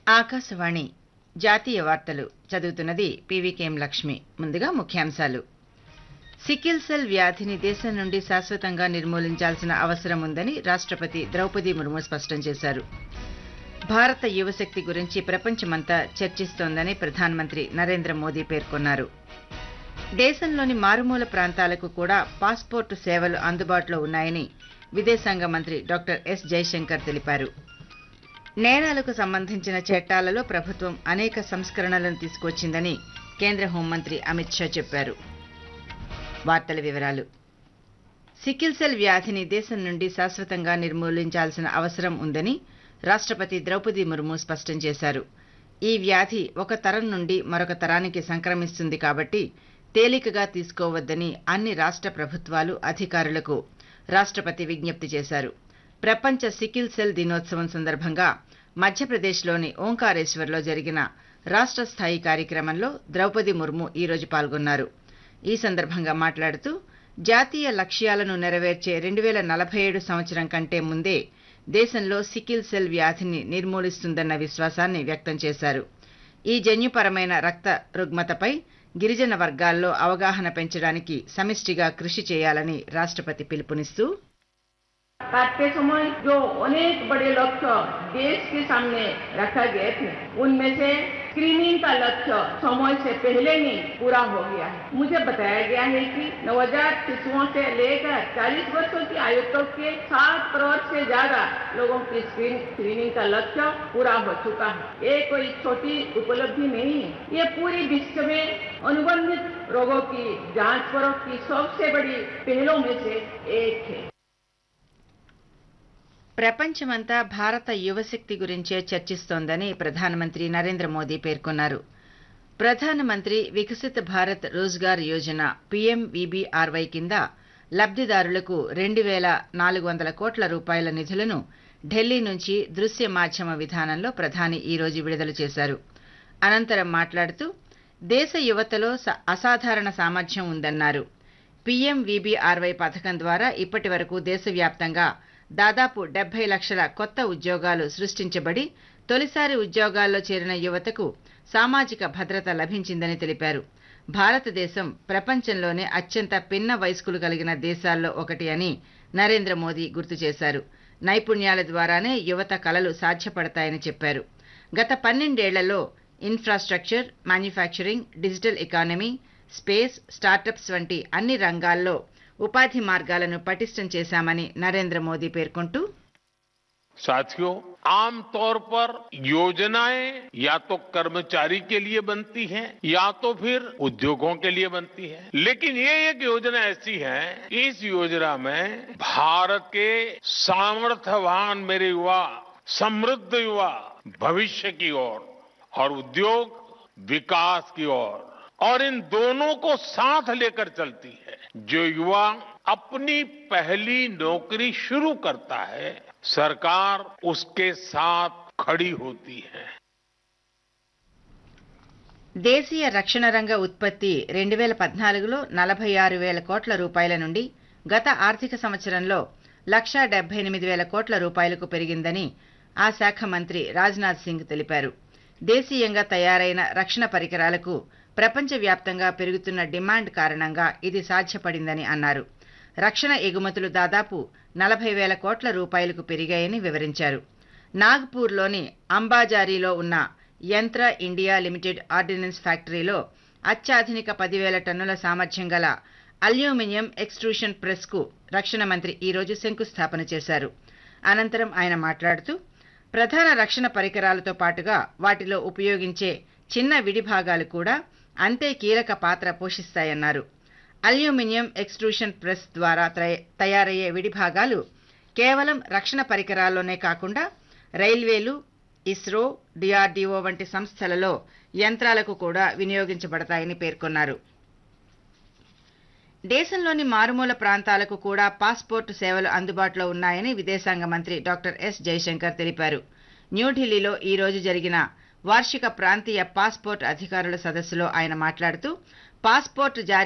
ఆకాశవాణి జాతీయ వార్తలు చదువుతున్నది పీవీకేఎం లక్ష్మి ముందుగా ముఖ్యాంశాలు సికిల్ సెల్ వ్యాధిని దేశం నుండి శాశ్వతంగా నిర్మూలించాల్సిన అవసరం ఉందని రాష్ట్రపతి ద్రౌపది ముర్ము స్పష్టం చేశారు భారత యువశక్తి గురించి ప్రపంచమంతా చర్చిస్తోందని ప్రధానమంత్రి నరేంద్ర మోదీ పేర్కొన్నారు దేశంలోని మారుమూల ప్రాంతాలకు కూడా పాస్పోర్టు సేవలు అందుబాటులో ఉన్నాయని విదేశాంగ మంత్రి డాక్టర్ ఎస్ జైశంకర్ తెలిపారు నేరాలకు సంబంధించిన చట్టాలలో ప్రభుత్వం అనేక సంస్కరణలను తీసుకొచ్చిందని కేంద్ర హోంమంత్రి అమిత్ షా చెప్పారు వార్తల వివరాలు సికిల్ సెల్ వ్యాధిని దేశం నుండి శాశ్వతంగా నిర్మూలించాల్సిన అవసరం ఉందని రాష్ట్రపతి ద్రౌపది ముర్ము స్పష్టం చేశారు ఈ వ్యాధి ఒక తరం నుండి మరొక తరానికి సంక్రమిస్తుంది కాబట్టి తేలికగా తీసుకోవద్దని అన్ని రాష్ట్ర ప్రభుత్వాలు అధికారులకు రాష్ట్రపతి విజ్ఞప్తి చేశారు ప్రపంచ సికిల్ సెల్ దినోత్సవం సందర్భంగా మధ్యప్రదేశ్లోని ఓంకారేశ్వర్లో జరిగిన రాష్ట్ర స్థాయి కార్యక్రమంలో ద్రౌపది ముర్ము ఈరోజు పాల్గొన్నారు ఈ సందర్భంగా మాట్లాడుతూ జాతీయ లక్ష్యాలను నెరవేర్చే రెండు వేల నలభై ఏడు సంవత్సరం కంటే ముందే దేశంలో సికిల్ సెల్ వ్యాధిని నిర్మూలిస్తుందన్న విశ్వాసాన్ని వ్యక్తం చేశారు ఈ జన్యుపరమైన రక్త రుగ్మతపై గిరిజన వర్గాల్లో అవగాహన పెంచడానికి సమిష్టిగా కృషి చేయాలని రాష్ట్రపతి పిలుపునిస్తూ काटते समय जो अनेक बड़े लक्ष्य देश के सामने रखा गए थे उनमें से स्क्रीनिंग का लक्ष्य समय से पहले ही पूरा हो गया है मुझे बताया गया है कि नवजात शिशुओं से लेकर 40 वर्षों की आयु तक के सात करोड़ से ज्यादा लोगों की स्क्रीन स्क्रीनिंग का लक्ष्य पूरा हो चुका है ये कोई छोटी उपलब्धि नहीं है ये पूरी विश्व में अनुबंधित रोगों की जांच परख की सबसे बड़ी पहलों में से एक है ప్రపంచమంతా భారత యువశక్తి గురించే చర్చిస్తోందని ప్రధానమంత్రి నరేంద్ర మోదీ పేర్కొన్నారు ప్రధానమంత్రి వికసిత్ భారత్ రోజ్గార్ యోజన పీఎంవీబీఆర్వై కింద లబ్ధిదారులకు రెండు వేల నాలుగు వందల కోట్ల రూపాయల నిధులను ఢిల్లీ నుంచి దృశ్య మాధ్యమ విధానంలో ప్రధాని ఈరోజు విడుదల చేశారు అనంతరం మాట్లాడుతూ దేశ యువతలో అసాధారణ సామర్థ్యం ఉందన్నారు పీఎంవీబీఆర్వై పథకం ద్వారా ఇప్పటి వరకు దేశవ్యాప్తంగా దాదాపు డెబ్బై లక్షల కొత్త ఉద్యోగాలు సృష్టించబడి తొలిసారి ఉద్యోగాల్లో చేరిన యువతకు సామాజిక భద్రత లభించిందని తెలిపారు భారతదేశం ప్రపంచంలోనే అత్యంత పిన్న వయస్కులు కలిగిన దేశాల్లో ఒకటి అని నరేంద్ర మోదీ గుర్తు చేశారు నైపుణ్యాల ద్వారానే యువత కలలు సాధ్యపడతాయని చెప్పారు గత పన్నెండేళ్లలో infrastructure manufacturing digital economy space startups వంటి అన్ని రంగాల్లో ఉపాధి మార్గాలను పటిష్టం చేశామని నరేంద్ర మోదీ పేర్కొంటూ साथियों आमतौर पर योजनाएं या तो कर्मचारी के लिए बनती हैं या तो फिर उद्योगों के लिए बनती है लेकिन ये एक योजना ऐसी है इस योजना में भारत के सामर्थ्यवान मेरे युवा समृद्ध युवा भविष्य की ओर और उद्योग विकास की ओर और इन दोनों को साथ लेकर चलती है जो युवा अपनी पहली नौकरी शुरू करता है सरकार उसके साथ खड़ी होती है దేశీయ రక్షణ రంగ ఉత్పత్తి రెండు వేల పద్నాలుగులో నలభై ఆరు వేల కోట్ల రూపాయల నుండి గత ఆర్థిక సంవత్సరంలో లక్షా డెబ్బై ఎనిమిది వేల కోట్ల రూపాయలకు పెరిగిందని ఆ శాఖ మంత్రి రాజ్నాథ్ సింగ్ తెలిపారు దేశీయంగా తయారైన రక్షణ పరికరాలకు ప్రపంచవ్యాప్తంగా పెరుగుతున్న డిమాండ్ కారణంగా ఇది సాధ్యపడిందని అన్నారు రక్షణ ఎగుమతులు దాదాపు నలభై వేల కోట్ల రూపాయలకు పెరిగాయని వివరించారు నాగ్పూర్లోని అంబాజారీలో ఉన్న యంత్ర ఇండియా లిమిటెడ్ ఆర్డినెన్స్ ఫ్యాక్టరీలో అత్యాధునిక పదివేల టన్నుల సామర్థ్యం గల అల్యూమినియం ఎక్స్ట్రూషన్ ప్రెస్కు రక్షణ మంత్రి ఈరోజు శంకుస్థాపన చేశారు అనంతరం ఆయన మాట్లాడుతూ ప్రధాన రక్షణ పరికరాలతో పాటుగా వాటిలో ఉపయోగించే చిన్న విడిభాగాలు కూడా అంతే కీలక పాత్ర పోషిస్తాయన్నారు అల్యూమినియం ఎక్స్ట్రూషన్ ప్రెస్ ద్వారా తయారయ్యే విడిభాగాలు కేవలం రక్షణ పరికరాల్లోనే కాకుండా రైల్వేలు ఇస్రో డిఆర్డీఓ వంటి సంస్థలలో యంత్రాలకు కూడా వినియోగించబడతాయని పేర్కొన్నారు దేశంలోని మారుమూల ప్రాంతాలకు కూడా పాస్పోర్టు సేవలు అందుబాటులో ఉన్నాయని విదేశాంగ మంత్రి డాక్టర్ ఎస్ జైశంకర్ తెలిపారు న్యూఢిల్లీలో ఈ రోజు జరిగిన వార్షిక ప్రాంతీయ పాస్పోర్ట్ అధికారుల సదస్సులో ఆయన మాట్లాడుతూ పాస్పోర్ట్ జారీ